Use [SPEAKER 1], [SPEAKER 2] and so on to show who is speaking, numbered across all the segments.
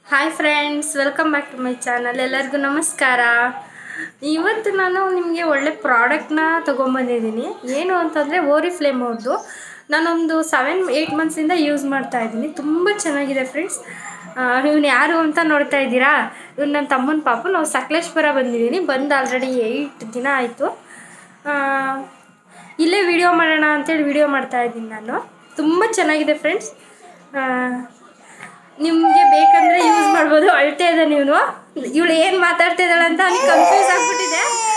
[SPEAKER 1] hi friends welcome back to my channel ಎಲ್ಲರಿಗೂ ನಮಸ್ಕಾರ ಇವತ್ತು ನಾನು ನಿಮಗೆ ಒಳ್ಳೆ ಪ್ರಾಡಕ್ಟ್ನ ತೊಗೊಂಬಂದಿದ್ದೀನಿ ಏನು ಅಂತಂದರೆ ಓರಿ ಫ್ಲೇಮ್ ಅವ್ರದ್ದು ನಾನೊಂದು ಸೆವೆನ್ ಏಯ್ಟ್ ಮಂತ್ಸಿಂದ ಯೂಸ್ ಮಾಡ್ತಾ ಇದ್ದೀನಿ ತುಂಬ ಚೆನ್ನಾಗಿದೆ ಫ್ರೆಂಡ್ಸ್ ಇವನು ಯಾರು ಅಂತ ನೋಡ್ತಾ ಇದ್ದೀರಾ ಇವ್ನು ನನ್ನ ತಮ್ಮನ ಪಾಪು ನಾವು ಸಕಲೇಶ್ಪುರ ಬಂದಿದ್ದೀನಿ ಬಂದು ಆಲ್ರೆಡಿ ಏಯ್ಟ್ ದಿನ ಆಯಿತು ಇಲ್ಲೇ ವಿಡಿಯೋ ಮಾಡೋಣ ಅಂತೇಳಿ ವಿಡಿಯೋ ಮಾಡ್ತಾ ಇದ್ದೀನಿ ನಾನು ತುಂಬ ಚೆನ್ನಾಗಿದೆ ಫ್ರೆಂಡ್ಸ್ ನಿಮಗೆ ಬೇಕಂದರೆ ಯೂಸ್ ಮಾಡ್ಬೋದು ಅಳ್ತಾ ಇದ್ದ ನೀವು ಇವಳು ಏನು ಮಾತಾಡ್ತಾ ಇದ್ದಾಳೆ ಅಂತ ನನಗೆ ಕನ್ಫ್ಯೂಸ್ ಆಗಿಬಿಟ್ಟಿದೆ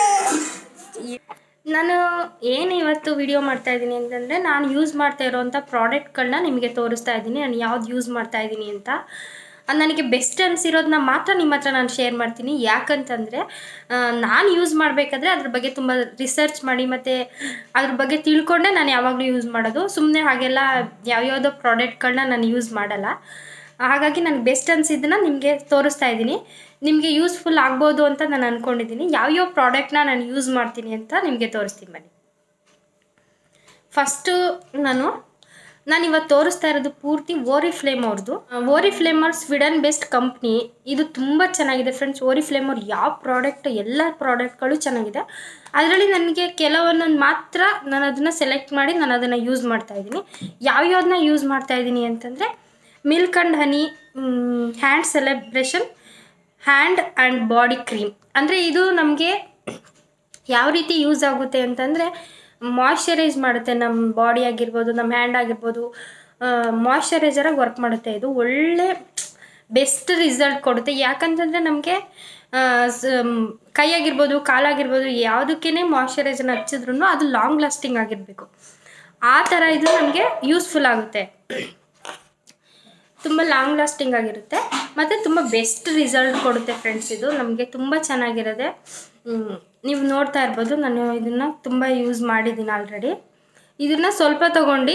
[SPEAKER 1] ನಾನು ಏನು ಇವತ್ತು ವಿಡಿಯೋ ಮಾಡ್ತಾ ಇದ್ದೀನಿ ಅಂತಂದರೆ ನಾನು ಯೂಸ್ ಮಾಡ್ತಾ ಇರೋವಂಥ ಪ್ರಾಡಕ್ಟ್ಗಳನ್ನ ನಿಮಗೆ ತೋರಿಸ್ತಾ ಇದ್ದೀನಿ ನಾನು ಯಾವ್ದು ಯೂಸ್ ಮಾಡ್ತಾ ಇದ್ದೀನಿ ಅಂತ ಅದು ನನಗೆ ಬೆಸ್ಟ್ ಅನಿಸಿರೋದನ್ನ ಮಾತ್ರ ನಿಮ್ಮ ಹತ್ರ ನಾನು ಶೇರ್ ಮಾಡ್ತೀನಿ ಯಾಕಂತಂದರೆ ನಾನು ಯೂಸ್ ಮಾಡಬೇಕಾದ್ರೆ ಅದ್ರ ಬಗ್ಗೆ ತುಂಬ ರಿಸರ್ಚ್ ಮಾಡಿ ಮತ್ತು ಅದ್ರ ಬಗ್ಗೆ ತಿಳ್ಕೊಂಡೆ ನಾನು ಯಾವಾಗಲೂ ಯೂಸ್ ಮಾಡೋದು ಸುಮ್ಮನೆ ಹಾಗೆಲ್ಲ ಯಾವ್ಯಾವುದೋ ಪ್ರಾಡಕ್ಟ್ಗಳನ್ನ ನಾನು ಯೂಸ್ ಮಾಡಲ್ಲ ಹಾಗಾಗಿ ನನಗೆ ಬೆಸ್ಟ್ ಅನಿಸಿದ್ದನ್ನ ನಿಮಗೆ ತೋರಿಸ್ತಾ ಇದ್ದೀನಿ ನಿಮಗೆ ಯೂಸ್ಫುಲ್ ಆಗ್ಬೋದು ಅಂತ ನಾನು ಅಂದ್ಕೊಂಡಿದ್ದೀನಿ ಯಾವ್ಯಾವ ಪ್ರಾಡಕ್ಟ್ನ ನಾನು ಯೂಸ್ ಮಾಡ್ತೀನಿ ಅಂತ ನಿಮಗೆ ತೋರಿಸ್ತೀನಿ ಬನ್ನಿ ಫಸ್ಟು ನಾನು ನಾನು ಇವತ್ತು ತೋರಿಸ್ತಾ ಇರೋದು ಪೂರ್ತಿ ಓರಿ ಫ್ಲೇಮ್ ಅವ್ರದ್ದು ಓರಿ ಫ್ಲೇಮರ್ ಸ್ವಿಡನ್ ಬೆಸ್ಟ್ ಕಂಪ್ನಿ ಇದು ತುಂಬ ಚೆನ್ನಾಗಿದೆ ಫ್ರೆಂಡ್ಸ್ ಓರಿ ಫ್ಲೇಮ್ ಅವ್ರು ಯಾವ ಪ್ರಾಡಕ್ಟ್ ಎಲ್ಲ ಪ್ರಾಡಕ್ಟ್ಗಳು ಚೆನ್ನಾಗಿದೆ ಅದರಲ್ಲಿ ನನಗೆ ಕೆಲವೊಂದೊಂದು ಮಾತ್ರ ನಾನು ಅದನ್ನು ಸೆಲೆಕ್ಟ್ ಮಾಡಿ ನಾನು ಅದನ್ನು ಯೂಸ್ ಮಾಡ್ತಾ ಇದ್ದೀನಿ ಯಾವ್ಯಾವ್ದನ್ನ ಯೂಸ್ ಮಾಡ್ತಾ ಇದ್ದೀನಿ ಅಂತಂದರೆ milk and honey hand celebration hand and body cream ಅಂದರೆ ಇದು ನಮಗೆ ಯಾವ ರೀತಿ ಯೂಸ್ ಆಗುತ್ತೆ ಅಂತಂದರೆ ಮಾಯ್ಶ್ಚರೈಸ್ ಮಾಡುತ್ತೆ ನಮ್ಮ ಬಾಡಿ ಆಗಿರ್ಬೋದು ನಮ್ಮ ಹ್ಯಾಂಡ್ ಆಗಿರ್ಬೋದು ಮಾಯ್ಶ್ಚರೈಸರಾಗಿ ವರ್ಕ್ ಮಾಡುತ್ತೆ ಇದು ಒಳ್ಳೆ ಬೆಸ್ಟ್ ರಿಸಲ್ಟ್ ಕೊಡುತ್ತೆ ಯಾಕಂತಂದರೆ ನಮಗೆ ಕೈ ಆಗಿರ್ಬೋದು ಕಾಲಾಗಿರ್ಬೋದು ಯಾವುದಕ್ಕೇ ಮಾಯ್ಶ್ಚರೈಸರ್ನ ಹಚ್ಚಿದ್ರೂ ಅದು ಲಾಂಗ್ ಲಾಸ್ಟಿಂಗ್ ಆಗಿರಬೇಕು ಆ ಥರ ಇದು ನಮಗೆ ಯೂಸ್ಫುಲ್ ಆಗುತ್ತೆ ತುಂಬ ಲಾಂಗ್ ಲಾಸ್ಟಿಂಗ್ ಆಗಿರುತ್ತೆ ಮತ್ತು ತುಂಬ ಬೆಸ್ಟ್ ರಿಸಲ್ಟ್ ಕೊಡುತ್ತೆ ಫ್ರೆಂಡ್ಸ್ ಇದು ನಮಗೆ ತುಂಬ ಚೆನ್ನಾಗಿರುತ್ತೆ ನೀವು ನೋಡ್ತಾ ಇರ್ಬೋದು ನಾನು ಇದನ್ನು ತುಂಬ ಯೂಸ್ ಮಾಡಿದ್ದೀನಿ ಆಲ್ರೆಡಿ ಇದನ್ನು ಸ್ವಲ್ಪ ತಗೊಂಡು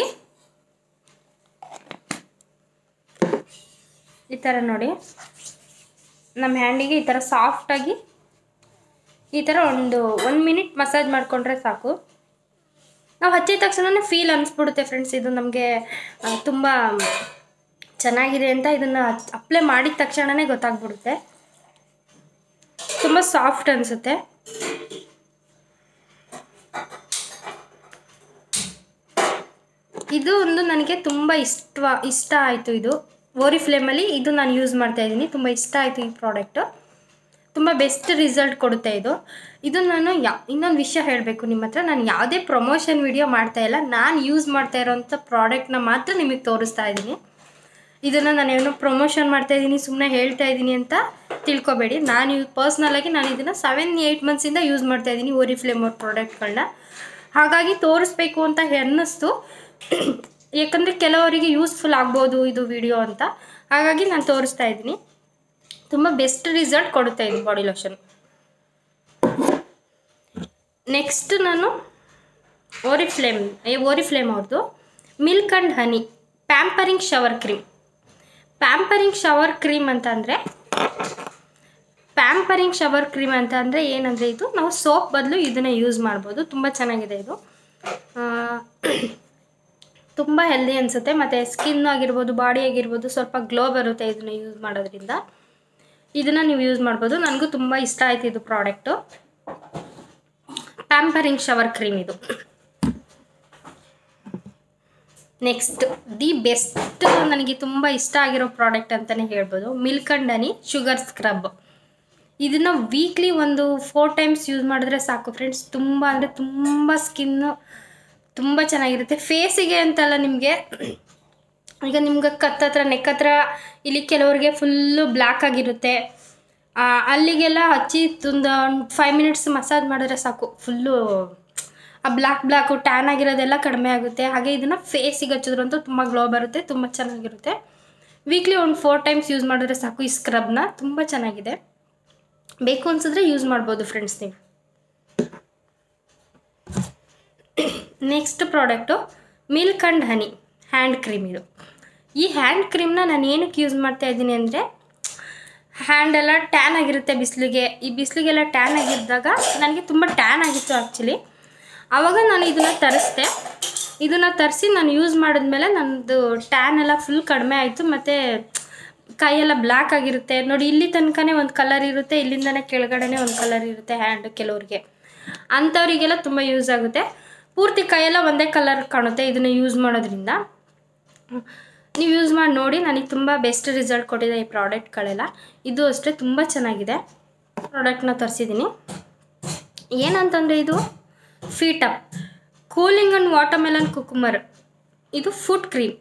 [SPEAKER 1] ಈ ಥರ ನೋಡಿ ನಮ್ಮ ಹ್ಯಾಂಡಿಗೆ ಈ ಥರ ಸಾಫ್ಟಾಗಿ ಈ ಥರ ಒಂದು ಒನ್ ಮಿನಿಟ್ ಮಸಾಜ್ ಮಾಡಿಕೊಂಡ್ರೆ ಸಾಕು ನಾವು ಹಚ್ಚಿದ ತಕ್ಷಣ ಫೀಲ್ ಅನಿಸ್ಬಿಡುತ್ತೆ ಫ್ರೆಂಡ್ಸ್ ಇದು ನಮಗೆ ತುಂಬ ಚೆನ್ನಾಗಿದೆ ಅಂತ ಇದನ್ನು ಅಪ್ಲೈ ಮಾಡಿದ ತಕ್ಷಣವೇ ಗೊತ್ತಾಗ್ಬಿಡುತ್ತೆ ತುಂಬ ಸಾಫ್ಟ್ ಅನಿಸುತ್ತೆ ಇದು ಒಂದು ನನಗೆ ತುಂಬ ಇಷ್ಟ ಇಷ್ಟ ಆಯಿತು ಇದು ಓರಿ ಫ್ಲೇಮಲ್ಲಿ ಇದು ನಾನು ಯೂಸ್ ಮಾಡ್ತಾ ಇದ್ದೀನಿ ತುಂಬ ಇಷ್ಟ ಆಯಿತು ಈ ಪ್ರಾಡಕ್ಟು ತುಂಬ ಬೆಸ್ಟ್ ರಿಸಲ್ಟ್ ಕೊಡುತ್ತೆ ಇದು ಇದು ನಾನು ಯಾ ಇನ್ನೊಂದು ವಿಷಯ ಹೇಳಬೇಕು ನಿಮ್ಮ ಹತ್ರ ನಾನು ಯಾವುದೇ ಪ್ರಮೋಷನ್ ವಿಡಿಯೋ ಮಾಡ್ತಾ ಇಲ್ಲ ನಾನು ಯೂಸ್ ಮಾಡ್ತಾ ಇರೋವಂಥ ಪ್ರಾಡಕ್ಟ್ನ ಮಾತ್ರ ನಿಮಗೆ ತೋರಿಸ್ತಾ ಇದ್ದೀನಿ ಇದನ್ನು ನಾನು ಏನೋ ಪ್ರಮೋಷನ್ ಮಾಡ್ತಾ ಇದ್ದೀನಿ ಸುಮ್ಮನೆ ಹೇಳ್ತಾ ಇದ್ದೀನಿ ಅಂತ ತಿಳ್ಕೊಬೇಡಿ ನಾನು ಪರ್ಸ್ನಲಾಗಿ ನಾನು ಇದನ್ನು ಸೆವೆನ್ ಏಯ್ಟ್ ಮಂತ್ಸಿಂದ ಯೂಸ್ ಮಾಡ್ತಾ ಇದ್ದೀನಿ ಓರಿ ಫ್ಲೇಮ್ ಅವ್ರ ಪ್ರಾಡಕ್ಟ್ಗಳನ್ನ ಹಾಗಾಗಿ ತೋರಿಸ್ಬೇಕು ಅಂತ ಅನ್ನಿಸ್ತು ಯಾಕಂದರೆ ಕೆಲವರಿಗೆ ಯೂಸ್ಫುಲ್ ಆಗ್ಬೋದು ಇದು ವಿಡಿಯೋ ಅಂತ ಹಾಗಾಗಿ ನಾನು ತೋರಿಸ್ತಾ ಇದ್ದೀನಿ ತುಂಬ ಬೆಸ್ಟ್ ರಿಸಲ್ಟ್ ಕೊಡುತ್ತೆ ಇದು ಬಾಡಿ ಲೋಷನ್ ನೆಕ್ಸ್ಟ್ ನಾನು ಓರಿ ಫ್ಲೇಮ್ ಓರಿ ಫ್ಲೇಮ್ ಅವ್ರದ್ದು milk and honey pampering shower cream pampering shower cream ಅಂತ ಅಂದರೆ ಪ್ಯಾಂಪರಿಂಗ್ ಶವರ್ ಕ್ರೀಮ್ ಅಂತ ಅಂದರೆ ಏನಂದರೆ ಇದು ನಾವು ಸೋಪ್ ಬದಲು ಇದನ್ನು ಯೂಸ್ ಮಾಡ್ಬೋದು ತುಂಬ ಚೆನ್ನಾಗಿದೆ ಇದು ತುಂಬ ಹೆಲ್ದಿ ಅನಿಸುತ್ತೆ ಮತ್ತು ಸ್ಕಿನ್ ಆಗಿರ್ಬೋದು ಬಾಡಿ ಆಗಿರ್ಬೋದು ಸ್ವಲ್ಪ ಗ್ಲೋ ಬರುತ್ತೆ ಇದನ್ನು ಯೂಸ್ ಮಾಡೋದ್ರಿಂದ ಇದನ್ನು ನೀವು ಯೂಸ್ ಮಾಡ್ಬೋದು ನನಗೂ ತುಂಬ ಇಷ್ಟ ಆಯ್ತು ಇದು ಪ್ರಾಡಕ್ಟು ಪ್ಯಾಂಪರಿಂಗ್ ಶವರ್ ಕ್ರೀಮ್ ಇದು ನೆಕ್ಸ್ಟ್ ದಿ ಬೆಸ್ಟ್ ನನಗೆ ತುಂಬ ಇಷ್ಟ ಆಗಿರೋ ಪ್ರಾಡಕ್ಟ್ ಅಂತಲೇ ಹೇಳ್ಬೋದು milk and honey sugar scrub ಇದನ್ನು ವೀಕ್ಲಿ ಒಂದು ಫೋರ್ ಟೈಮ್ಸ್ ಯೂಸ್ ಮಾಡಿದ್ರೆ ಸಾಕು ಫ್ರೆಂಡ್ಸ್ ತುಂಬ ಅಂದರೆ ತುಂಬ ಸ್ಕಿನ್ನು ತುಂಬ ಚೆನ್ನಾಗಿರುತ್ತೆ ಫೇಸಿಗೆ ಅಂತಲ್ಲ ನಿಮಗೆ ಈಗ ನಿಮ್ಗೆ ಕತ್ ಹತ್ರ ನೆಕ್ ಹತ್ರ ಇಲ್ಲಿ ಕೆಲವ್ರಿಗೆ ಫುಲ್ಲು ಬ್ಲ್ಯಾಕ್ ಆಗಿರುತ್ತೆ ಅಲ್ಲಿಗೆಲ್ಲ ಹಚ್ಚಿ ಒಂದು ಫೈವ್ ಮಿನಿಟ್ಸ್ ಮಸಾಜ್ ಮಾಡಿದ್ರೆ ಸಾಕು ಫುಲ್ಲು ಆ ಬ್ಲ್ಯಾಕ್ ಬ್ಲ್ಯಾಕು ಟ್ಯಾನ್ ಆಗಿರೋದೆಲ್ಲ ಕಡಿಮೆ ಆಗುತ್ತೆ ಹಾಗೆ ಇದನ್ನು ಫೇಸಿಗೆ ಹಚ್ಚಿದ್ರಂತೂ ತುಂಬ ಗ್ಲೋ ಬರುತ್ತೆ ತುಂಬ ಚೆನ್ನಾಗಿರುತ್ತೆ ವೀಕ್ಲಿ ಒಂದು ಫೋರ್ ಟೈಮ್ಸ್ ಯೂಸ್ ಮಾಡಿದ್ರೆ ಸಾಕು ಈ ಸ್ಕ್ರಬ್ನ ತುಂಬ ಚೆನ್ನಾಗಿದೆ ಬೇಕು ಅನ್ಸಿದ್ರೆ ಯೂಸ್ ಮಾಡ್ಬೋದು ಫ್ರೆಂಡ್ಸ್ ನೀವು next product milk and honey hand cream ಇದು ಈ ಹ್ಯಾಂಡ್ ಕ್ರೀಮ್ನ ನಾನು ಏನಕ್ಕೆ ಯೂಸ್ ಮಾಡ್ತಾ ಇದ್ದೀನಿ ಅಂದರೆ ಹ್ಯಾಂಡೆಲ್ಲ ಟ್ಯಾನ್ ಆಗಿರುತ್ತೆ ಬಿಸಿಲಿಗೆ ಈ ಬಿಸಿಲಿಗೆಲ್ಲ ಟ್ಯಾನ್ ಆಗಿದ್ದಾಗ ನನಗೆ ತುಂಬ ಟ್ಯಾನ್ ಆಗಿತ್ತು ಆ್ಯಕ್ಚುಲಿ ಆವಾಗ ನಾನು ಇದನ್ನು ತರಿಸ್ದೆ ಇದನ್ನು ತರಿಸಿ ನಾನು ಯೂಸ್ ಮಾಡಿದ್ಮೇಲೆ ನನ್ನದು ಟ್ಯಾನ್ ಎಲ್ಲ ಫುಲ್ ಕಡಿಮೆ ಆಯಿತು ಮತ್ತು ಕೈಯೆಲ್ಲ ಬ್ಲ್ಯಾಕ್ ಆಗಿರುತ್ತೆ ನೋಡಿ ಇಲ್ಲಿ ತನಕನೇ ಒಂದು ಕಲರ್ ಇರುತ್ತೆ ಇಲ್ಲಿಂದನೇ ಕೆಳಗಡೆನೇ ಒಂದು ಕಲರ್ ಇರುತ್ತೆ ಹ್ಯಾಂಡ್ ಕೆಲವ್ರಿಗೆ ಅಂಥವರಿಗೆಲ್ಲ ತುಂಬ ಯೂಸ್ ಆಗುತ್ತೆ ಪೂರ್ತಿ ಕೈಯೆಲ್ಲ ಒಂದೇ ಕಲರ್ ಕಾಣುತ್ತೆ ಇದನ್ನು ಯೂಸ್ ಮಾಡೋದ್ರಿಂದ ನೀವು ಯೂಸ್ ಮಾಡಿ ನೋಡಿ ನನಗೆ ತುಂಬ ಬೆಸ್ಟ್ ರಿಸಲ್ಟ್ ಕೊಟ್ಟಿದೆ ಈ ಪ್ರಾಡಕ್ಟ್ಗಳೆಲ್ಲ ಇದು ಅಷ್ಟೇ ತುಂಬ ಚೆನ್ನಾಗಿದೆ ಪ್ರಾಡಕ್ಟ್ನ ತರಿಸಿದ್ದೀನಿ ಏನಂತಂದರೆ ಇದು feet up cooling and watermelon cucumber ಇದು ಫುಡ್ ಕ್ರೀಮ್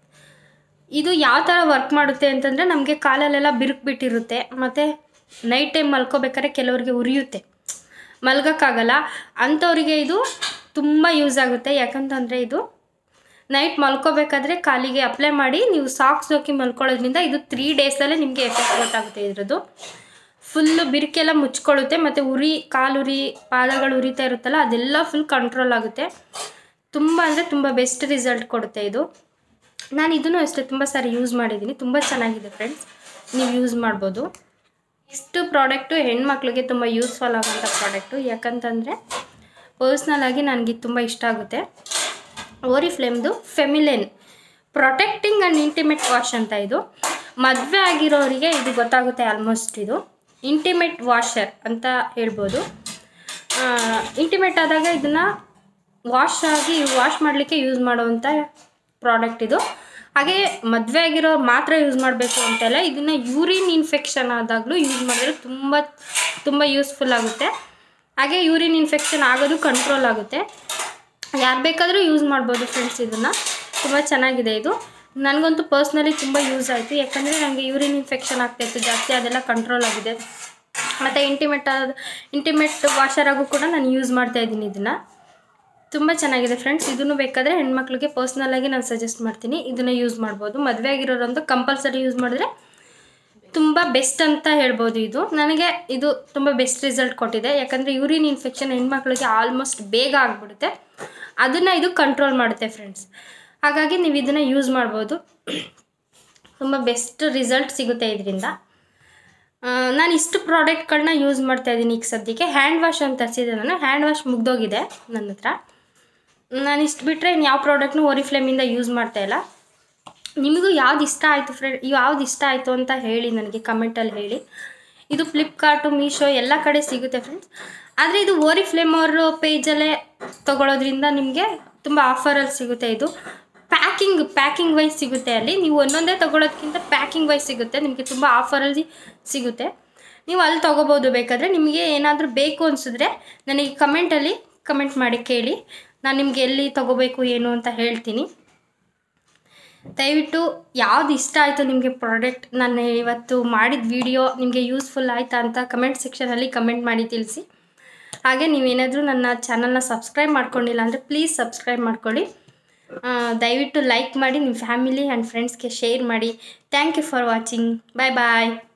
[SPEAKER 1] ಇದು ಯಾವ ಥರ ವರ್ಕ್ ಮಾಡುತ್ತೆ ಅಂತಂದರೆ ನಮಗೆ ಕಾಲಲ್ಲೆಲ್ಲ ಬಿರುಕು ಬಿಟ್ಟಿರುತ್ತೆ ಮತ್ತು ನೈಟ್ ಟೈಮ್ ಮಲ್ಕೋಬೇಕಾದ್ರೆ ಕೆಲವರಿಗೆ ಉರಿಯುತ್ತೆ ಮಲ್ಗೋಕ್ಕಾಗಲ್ಲ ಅಂಥವ್ರಿಗೆ ಇದು ತುಂಬ ಯೂಸ್ ಆಗುತ್ತೆ ಯಾಕಂತಂದರೆ ಇದು ನೈಟ್ ಮಲ್ಕೋಬೇಕಾದ್ರೆ ಕಾಲಿಗೆ ಅಪ್ಲೈ ಮಾಡಿ ನೀವು ಸಾಕ್ಸ್ ಹಾಕಿ ಮಲ್ಕೊಳ್ಳೋದ್ರಿಂದ ಇದು ತ್ರೀ ಡೇಸಲ್ಲೇ ನಿಮಗೆ ಎಫೆಕ್ಟ್ ಗೊತ್ತಾಗುತ್ತೆ ಇದ್ರದ್ದು ಫುಲ್ಲು ಬಿರುಕೆಲ್ಲ ಮುಚ್ಕೊಳ್ಳುತ್ತೆ ಮತ್ತು ಉರಿ ಕಾಲು ಉರಿ ಪಾದಗಳು ಉರಿತಾ ಇರುತ್ತಲ್ಲ ಅದೆಲ್ಲ ಫುಲ್ ಕಂಟ್ರೋಲ್ ಆಗುತ್ತೆ ತುಂಬ ಅಂದರೆ ತುಂಬ ಬೆಸ್ಟ್ ರಿಸಲ್ಟ್ ಕೊಡುತ್ತೆ ಇದು ನಾನು ಇದನ್ನು ಅಷ್ಟೇ ತುಂಬ ಸಾರಿ ಯೂಸ್ ಮಾಡಿದ್ದೀನಿ ತುಂಬ ಚೆನ್ನಾಗಿದೆ ಫ್ರೆಂಡ್ಸ್ ನೀವು ಯೂಸ್ ಮಾಡ್ಬೋದು ನೆಕ್ಸ್ಟ್ ಪ್ರಾಡಕ್ಟು ಹೆಣ್ಮಕ್ಳಿಗೆ ತುಂಬ ಯೂಸ್ಫುಲ್ ಆಗೋಂಥ ಪ್ರಾಡಕ್ಟು ಯಾಕಂತಂದರೆ ಪರ್ಸ್ನಲ್ ಆಗಿ ನನಗೆ ತುಂಬ ಇಷ್ಟ ಆಗುತ್ತೆ ಓರಿಫ್ಲೇಮ್ದು Feminelle protecting and intimate wash ಅಂತ ಇದು ಮದುವೆ ಆಗಿರೋರಿಗೆ ಇದು ಗೊತ್ತಾಗುತ್ತೆ ಆಲ್ಮೋಸ್ಟ್ ಇದು ಇಂಟಿಮೇಟ್ ವಾಷರ್ ಅಂತ ಹೇಳ್ಬೋದು ಇಂಟಿಮೇಟ್ ಆದಾಗ ಇದನ್ನು ವಾಶ್ ಆಗಿ ವಾಶ್ ಮಾಡಲಿಕ್ಕೆ ಯೂಸ್ ಮಾಡುವಂಥ ಪ್ರಾಡಕ್ಟ್ ಇದು ಹಾಗೆ ಮದುವೆ ಆಗಿರೋರು ಮಾತ್ರ ಯೂಸ್ ಮಾಡಬೇಕು ಅಂತೆಲ್ಲ ಇದನ್ನು ಯೂರಿನ್ ಇನ್ಫೆಕ್ಷನ್ ಆದಾಗಲೂ ಯೂಸ್ ಮಾಡಿದ್ರೆ ತುಂಬ ತುಂಬ ಯೂಸ್ಫುಲ್ ಆಗುತ್ತೆ ಹಾಗೆ ಯೂರಿನ್ ಇನ್ಫೆಕ್ಷನ್ ಆಗೋದು ಕಂಟ್ರೋಲ್ ಆಗುತ್ತೆ ಯಾರು ಬೇಕಾದರೂ ಯೂಸ್ ಮಾಡ್ಬೋದು ಫ್ರೆಂಡ್ಸ್ ಇದನ್ನು ತುಂಬ ಚೆನ್ನಾಗಿದೆ ಇದು ನನಗಂತೂ ಪರ್ಸ್ನಲಿ ತುಂಬ ಯೂಸ್ ಆಯಿತು ಯಾಕಂದರೆ ನನಗೆ ಯೂರಿನ್ ಇನ್ಫೆಕ್ಷನ್ ಆಗ್ತಾಯಿತ್ತು ಜಾಸ್ತಿ ಅದೆಲ್ಲ ಕಂಟ್ರೋಲ್ ಆಗಿದೆ ಮತ್ತು ಇಂಟಿಮೇಟ್ ಆದ ಇಂಟಿಮೇಟ್ ವಾಷರಾಗೂ ಕೂಡ ನಾನು ಯೂಸ್ ಮಾಡ್ತಾ ಇದ್ದೀನಿ ಇದನ್ನು ತುಂಬ ಚೆನ್ನಾಗಿದೆ ಫ್ರೆಂಡ್ಸ್ ಇದನ್ನು ಬೇಕಾದರೆ ಹೆಣ್ಮಕ್ಳಿಗೆ ಪರ್ಸ್ನಲಾಗಿ ನಾನು ಸಜೆಸ್ಟ್ ಮಾಡ್ತೀನಿ ಇದನ್ನು ಯೂಸ್ ಮಾಡ್ಬೋದು ಮದುವೆ ಆಗಿರೋರಂತೂ ಕಂಪಲ್ಸರಿ ಯೂಸ್ ಮಾಡಿದ್ರೆ ತುಂಬ ಬೆಸ್ಟ್ ಅಂತ ಹೇಳ್ಬೋದು ಇದು ನನಗೆ ಇದು ತುಂಬ ಬೆಸ್ಟ್ ರಿಸಲ್ಟ್ ಕೊಟ್ಟಿದೆ ಯಾಕಂದರೆ ಯೂರಿನ್ ಇನ್ಫೆಕ್ಷನ್ ಹೆಣ್ಮಕ್ಳಿಗೆ ಆಲ್ಮೋಸ್ಟ್ ಬೇಗ ಆಗಿಬಿಡುತ್ತೆ ಅದನ್ನು ಇದು ಕಂಟ್ರೋಲ್ ಮಾಡುತ್ತೆ ಫ್ರೆಂಡ್ಸ್ ಹಾಗಾಗಿ ನೀವು ಇದನ್ನು ಯೂಸ್ ಮಾಡ್ಬೋದು ತುಂಬ ಬೆಸ್ಟ್ ರಿಸಲ್ಟ್ ಸಿಗುತ್ತೆ ಇದರಿಂದ ನಾನು ಇಷ್ಟು ಪ್ರಾಡಕ್ಟ್ಗಳನ್ನ ಯೂಸ್ ಮಾಡ್ತಾ ಇದ್ದೀನಿ ಈಗ ಸದ್ಯಕ್ಕೆ ಹ್ಯಾಂಡ್ ವಾಶ್ ಅಂತ ತರಿಸಿದೆ ನಾನು ಹ್ಯಾಂಡ್ ವಾಶ್ ಮುಗ್ದೋಗಿದೆ ನನ್ನ ಹತ್ರ ನಾನು ಇಷ್ಟು ಬಿಟ್ಟರೆ ಇನ್ನು ಯಾವ ಪ್ರಾಡಕ್ಟ್ನು ಓರಿಫ್ಲೇಮಿಂದ ಯೂಸ್ ಮಾಡ್ತಾ ಇಲ್ಲ ನಿಮಗೂ ಯಾವ್ದು ಇಷ್ಟ ಆಯಿತು ಫ್ರೆಂಡ್ ಯಾವ್ದು ಇಷ್ಟ ಆಯಿತು ಅಂತ ಹೇಳಿ ನನಗೆ ಕಮೆಂಟಲ್ಲಿ ಹೇಳಿ ಇದು ಫ್ಲಿಪ್ಕಾರ್ಟು ಮೀಶೋ ಎಲ್ಲ ಕಡೆ ಸಿಗುತ್ತೆ ಫ್ರೆಂಡ್ಸ್ ಆದರೆ ಇದು ಓರಿಫ್ಲೇಮ್ ಅವ್ರ ಪೇಜಲ್ಲೇ ತೊಗೊಳೋದ್ರಿಂದ ನಿಮಗೆ ತುಂಬ ಆಫರಲ್ಲಿ ಸಿಗುತ್ತೆ ಇದು ಪ್ಯಾಕಿಂಗ್ ಪ್ಯಾಕಿಂಗ್ ವೈಸ್ ಸಿಗುತ್ತೆ ಅಲ್ಲಿ ನೀವು ಒಂದೊಂದೇ ತೊಗೊಳೋದ್ಕಿಂತ ಪ್ಯಾಕಿಂಗ್ ವೈಸ್ ಸಿಗುತ್ತೆ ನಿಮಗೆ ತುಂಬ ಆಫರಲ್ಲಿ ಸಿಗುತ್ತೆ ನೀವು ಅಲ್ಲಿ ತೊಗೋಬೋದು ಬೇಕಾದರೆ ನಿಮಗೆ ಏನಾದರೂ ಬೇಕು ಅನಿಸಿದ್ರೆ ನನಗೆ ಕಮೆಂಟಲ್ಲಿ ಕಮೆಂಟ್ ಮಾಡಿ ಕೇಳಿ ನಾನು ನಿಮ್ಗೆ ಎಲ್ಲಿ ತೊಗೋಬೇಕು ಏನು ಅಂತ ಹೇಳ್ತೀನಿ ದಯವಿಟ್ಟು ಯಾವ್ದು ಇಷ್ಟ ಆಯಿತು ನಿಮಗೆ ಪ್ರಾಡಕ್ಟ್ ನಾನು ಇವತ್ತು ಮಾಡಿದ ವಿಡಿಯೋ ನಿಮಗೆ ಯೂಸ್ಫುಲ್ ಆಯಿತಾ ಅಂತ ಕಮೆಂಟ್ ಸೆಕ್ಷನಲ್ಲಿ ಕಮೆಂಟ್ ಮಾಡಿ ತಿಳಿಸಿ ಹಾಗೆ ನೀವೇನಾದರೂ ನನ್ನ ಚಾನಲ್ನ ಸಬ್ಸ್ಕ್ರೈಬ್ ಮಾಡ್ಕೊಂಡಿಲ್ಲ ಅಂದರೆ ಪ್ಲೀಸ್ ಸಬ್ಸ್ಕ್ರೈಬ್ ಮಾಡ್ಕೊಳ್ಳಿ ಆ, ದಯವಿಟ್ಟು ಲೈಕ್ ಮಾಡಿ ನಿಮ್ಮ ಫ್ಯಾಮಿಲಿ ಆ್ಯಂಡ್ ಫ್ರೆಂಡ್ಸ್ಗೆ ಶೇರ್ ಮಾಡಿ thank you for watching bye bye